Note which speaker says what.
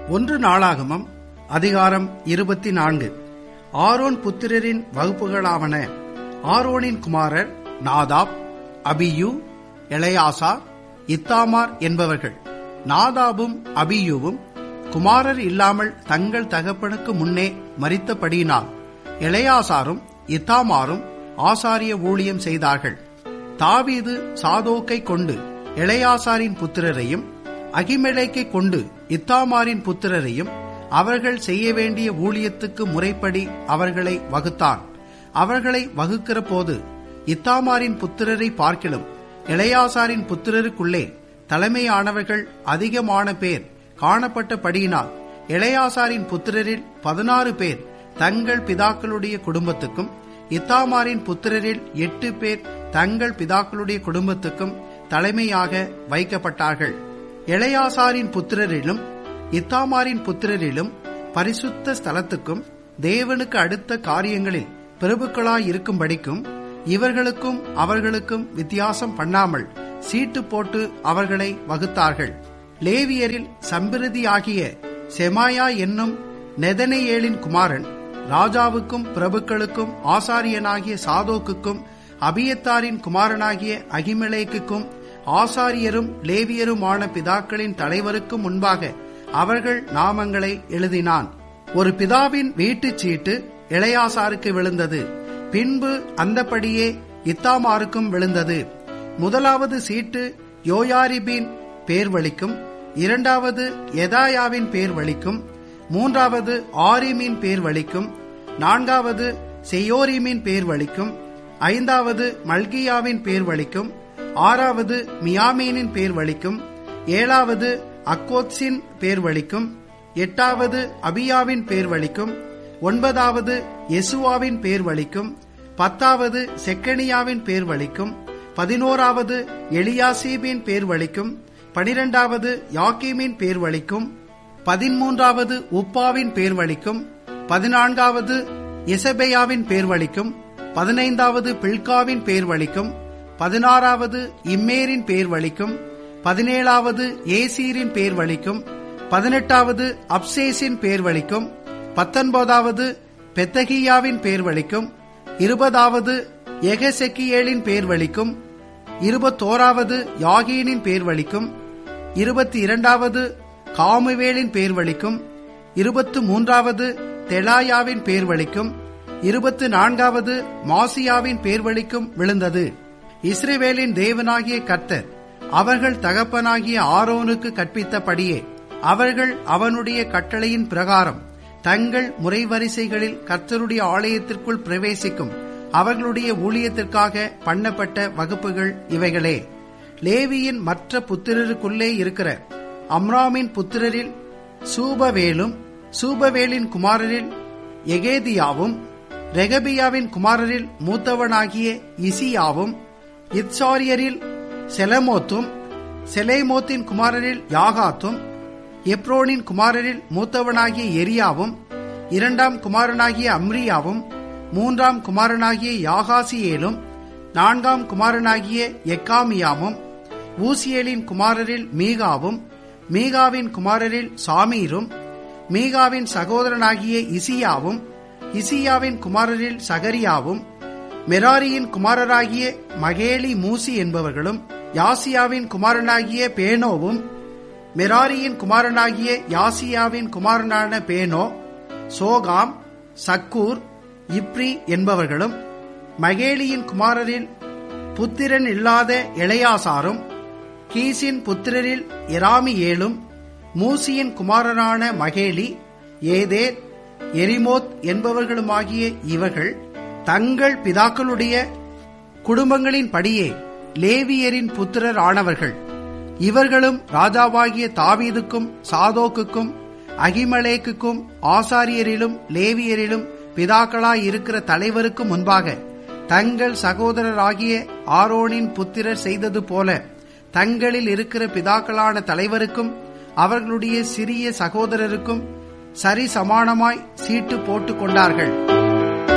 Speaker 1: ஒன்று நாளாகமம் அதிகாரம் இருபத்தி நான்கு ஆரோன் புத்திரரின் வகுப்புகளாவன ஆரோனின் குமாரர் நாதாப் அபியூ எளையாசா இத்தாமார் என்பவர்கள் நாதாபும் அபியூவும் குமாரர் இல்லாமல் தங்கள் தகப்பனுக்கு முன்னே மரித்தபடியினால் எளையாசாரும் இத்தாமாரும் ஆசாரிய ஊழியம் செய்தார்கள் தாவீது சாதோக்கை கொண்டு எளையாசாரின் புத்திரரையும் அகிமெலேக்கை கொண்டு இத்தாமாரின் புத்திரரையும் அவர்கள் செய்ய வேண்டிய ஊழியத்துக்கு முறைப்படி அவர்களை வகுத்தான் அவர்களை வகுக்கிற போது இத்தாமாரின் புத்திரரை பார்க்கிலும் இளையாசாரின் புத்திரருக்குள்ளே தலைமையானவர்கள் அதிகமான பேர் காணப்பட்டபடியினால் இளையாசாரின் புத்திரரில் பதினாறு பேர் தங்கள் பிதாக்களுடைய குடும்பத்துக்கும் இத்தாமாரின் புத்திரரில் எட்டு பேர் தங்கள் பிதாக்களுடைய குடும்பத்துக்கும் தலைமையாக வைக்கப்பட்டார்கள் இளையாசாரின் புத்திரரிலும் இத்தாமாரின் புத்திரரிலும் பரிசுத்த ஸ்தலத்துக்கும் தேவனுக்கு அடுத்த காரியங்களில் பிரபுக்களாயிருக்கும்படிக்கும் இவர்களுக்கும் அவர்களுக்கும் வித்தியாசம் பண்ணாமல் சீட்டு போட்டு அவர்களை வகுத்தார்கள் லேவியரில் சம்பிரதியாகிய செமாயா என்னும் நெதனேயேலின் குமாரன் ராஜாவுக்கும் பிரபுக்களுக்கும் ஆசாரியனாகிய சாதோக்குக்கும் அபியத்தாரின் குமாரனாகிய அகிமெலேக்குக்கும் ஆசாரியரும் லேவியருமான பிதாக்களின் தலைவருக்கும் முன்பாக அவர்கள் நாமங்களை எழுதினான் ஒரு பிதாவின் வீட்டுச் சீட்டு இளையாசாருக்கு விழுந்தது பின்பு அந்தபடியே இத்தாமாருக்கும் விழுந்தது முதலாவது சீட்டு யோயாரிபின் பேர் வலிக்கும் இரண்டாவது எதாயாவின் பேர் வலிக்கும் மூன்றாவது ஆரிமின் பேர் வலிக்கும் நான்காவது செய்யோரிமின் பேர் வலிக்கும் ஐந்தாவது மல்கியாவின் பேர் வலிக்கும் ஆறாவது மியாமீனின் பேர் வலிக்கும் ஏழாவது அக்கோத்ஸின் பேர் வலிக்கும் எட்டாவது அபியாவின் பேர் வலிக்கும் ஒன்பதாவது யெசுவாவின் பேர் வலிக்கும் பத்தாவது செக்கனியாவின் பேர் வலிக்கும் பதினோராவது எலியாசீபின் பேர் வலிக்கும் பனிரெண்டாவது யாக்கீமின் பேர் வலிக்கும் பதிமூன்றாவது உப்பாவின் பேர் வலிக்கும் பதினான்காவது இசபேயாவின் பேர் வலிக்கும் பதினைந்தாவது பில்காவின் பேர் வலிக்கும் பதினாறாவது இம்மேரின் பேர் வலிக்கும் பதினேழாவது ஏசீரின் பேர் வலிக்கும் பதினெட்டாவது அப்சேஸின் பேர் வலிக்கும் பத்தொன்பதாவது பெத்தகியாவின் பேர் வலிக்கும் இருபதாவது எகசெக்கியேலின் பேர் வலிக்கும் இருபத்தோராவது யாகீனின் பேர் வலிக்கும் இருபத்தி இரண்டாவது காமுவேலின் பேர் வலிக்கும் இருபத்து மூன்றாவது தெலாயாவின் பேர் வலிக்கும் இருபத்து நான்காவது மாசியாவின் பேர் வலிக்கும் விழுந்தது இஸ்ரேவேலின் தேவனாகிய கர்த்தர் அவர்கள் தகப்பனாகிய ஆரோனுக்கு கற்பித்தபடியே அவர்கள் அவனுடைய கட்டளையின் பிரகாரம் தங்கள் முறைவரிசைகளில் கர்த்தருடைய ஆலயத்திற்குள் பிரவேசிக்கும் அவர்களுடைய ஊழியத்திற்காக பண்ணப்பட்ட வகுப்புகள் இவைகளே லேவியின் மற்ற புத்திரருக்குள்ளே இருக்கிற அம்ராமின் புத்திரரில் சூபவேலும் சூபவேலின் குமாரரில் எகேதியாவும் ரெகபியாவின் குமாரரில் மூத்தவனாகிய இசியாவும் இத்சாரியரில் செலமோத்தும் செலேமோத்தின் குமாரரில் யாகாத்தும் எப்ரோனின் குமாரரில் மூத்தவனாகிய எரியாவும் இரண்டாம் குமாரனாகிய அம்ரியாவும் மூன்றாம் குமாரனாகிய யாகாசியேலும் நான்காம் குமாரனாகிய எக்காமியாவும் ஊசியேலின் குமாரரில் மீகாவும் மீகாவின் குமாரரில் சாமீரும் மீகாவின் சகோதரனாகிய இசியாவும் இசியாவின் குமாரரில் சகரியாவும் மெராரியின் குமாரராகிய மகேலி மூசி என்பவர்களும் யாசியாவின் குமாரனாகிய பேனோவும் மெராரியின் குமாரனாகிய யாசியாவின் குமாரனான பேனோ சோகாம் சக்கூர் இப்ரி என்பவர்களும் மகேலியின் குமாரரில் புத்திரன் இல்லாத இளையாசாரும் கீசின் புத்திரரில் எராமியேலும் மூசியின் குமாரனான மகேலி ஏதேர் எரிமோத் என்பவர்களுமாகிய இவர்கள் தங்கள் பிதாக்களுடைய குடும்பங்களின் படியே லேவியரின் புத்திரர் ஆனவர்கள் இவர்களும் ராஜாவாகிய தாவீதுக்கும் சாதோக்குக்கும் அகிமலேக்குக்கும் ஆசாரியரிலும் லேவியரிலும் பிதாக்களாயிருக்கிற தலைவருக்கு முன்பாக தங்கள் சகோதரராகிய ஆரோனின் புத்திரர் செய்தது போல தங்களில் இருக்கிற பிதாக்களான தலைவருக்கும் அவர்களுடைய சிறிய சகோதரருக்கும் சரி சமானமாய் சீட்டு போட்டுக் கொண்டார்கள்